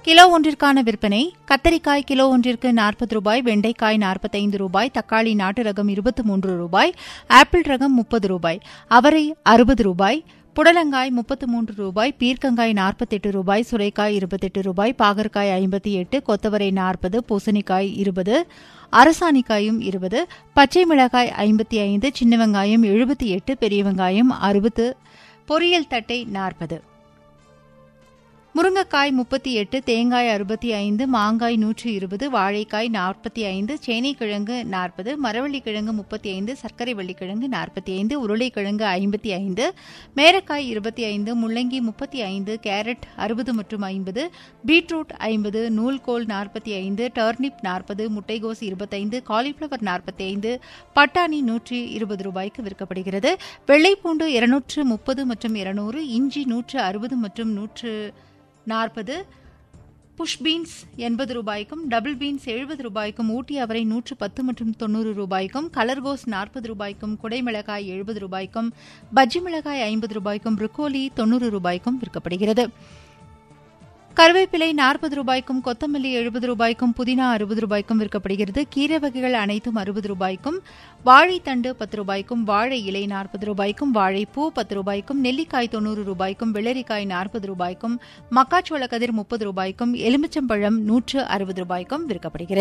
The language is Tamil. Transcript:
கிலோ ஒன்றிற்கான விற்பனை கத்தரிக்காய் கிலோ ஒன்றிற்கு நாற்பது ரூபாய் வெண்டைக்காய் நாற்பத்தைந்து ரூபாய் தக்காளி நாட்டு ரகம் இருபத்தி மூன்று ரூபாய் ஆப்பிள் ரகம் முப்பது ரூபாய் அவரை அறுபது ரூபாய் புடலங்காய் முப்பத்து மூன்று ரூபாய் பீர்க்கங்காய் நாற்பத்தெட்டு ரூபாய் சுரைக்காய் இருபத்தெட்டு ரூபாய் பாகற்காய் ஐம்பத்தி எட்டு கொத்தவரை நாற்பது பூசணிக்காய் இருபது அரசாணிக்காயும் இருபது பச்சை மிளகாய் ஐம்பத்தி ஐந்து சின்ன வெங்காயம் எழுபத்தி எட்டு பெரிய வெங்காயம் அறுபது பொரியல் தட்டை நாற்பது முருங்கைக்காய் முப்பத்தி எட்டு தேங்காய் அறுபத்தி ஐந்து மாங்காய் நூற்றி இருபது வாழைக்காய் நாற்பத்தி ஐந்து சேனைக்கிழங்கு நாற்பது மரவள்ளிக்கிழங்கு முப்பத்தி ஐந்து சர்க்கரை வள்ளிக்கிழங்கு நாற்பத்தி ஐந்து உருளைக்கிழங்கு ஐம்பத்தி ஐந்து மேரக்காய் இருபத்தி ஐந்து முள்ளங்கி முப்பத்தி ஐந்து கேரட் அறுபது மற்றும் ஐம்பது பீட்ரூட் ஐம்பது நூல்கோல் நாற்பத்தி ஐந்து டர்னிப் நாற்பது முட்டைகோஸ் இருபத்தைந்து காலிஃப்ளவர் நாற்பத்தி ஐந்து பட்டாணி நூற்றி இருபது ரூபாய்க்கு விற்கப்படுகிறது வெள்ளைப்பூண்டு இருநூற்று முப்பது மற்றும் இருநூறு இஞ்சி நூற்று அறுபது மற்றும் நூற்று நாற்பது புஷ் பீன்ஸ் எண்பது ரூபாய்க்கும் டபுள் பீன்ஸ் எழுபது ரூபாய்க்கும் ஊட்டி அவரை நூற்று பத்து மற்றும் தொண்ணூறு ரூபாய்க்கும் கலர்கோஸ் நாற்பது ரூபாய்க்கும் குடைமிளகாய் எழுபது ரூபாய்க்கும் பஜ்ஜி மிளகாய் ஐம்பது ரூபாய்க்கும் ப்ரொக்கோலி தொண்ணூறு ரூபாய்க்கும் விற்கப்படுகிறது கருவேப்பிலை நாற்பது ரூபாய்க்கும் கொத்தமல்லி எழுபது ரூபாய்க்கும் புதினா அறுபது ரூபாய்க்கும் விற்கப்படுகிறது கீரை வகைகள் அனைத்தும் அறுபது ரூபாய்க்கும் வாழைத்தண்டு பத்து ரூபாய்க்கும் வாழை இலை நாற்பது ரூபாய்க்கும் வாழைப்பூ பத்து ரூபாய்க்கும் நெல்லிக்காய் தொண்ணூறு ரூபாய்க்கும் வெள்ளரிக்காய் நாற்பது ரூபாய்க்கும் மக்காச்சோள கதிர் முப்பது ரூபாய்க்கும் எலுமிச்சம்பழம் நூற்று அறுபது ரூபாய்க்கும் விற்கப்படுகிறது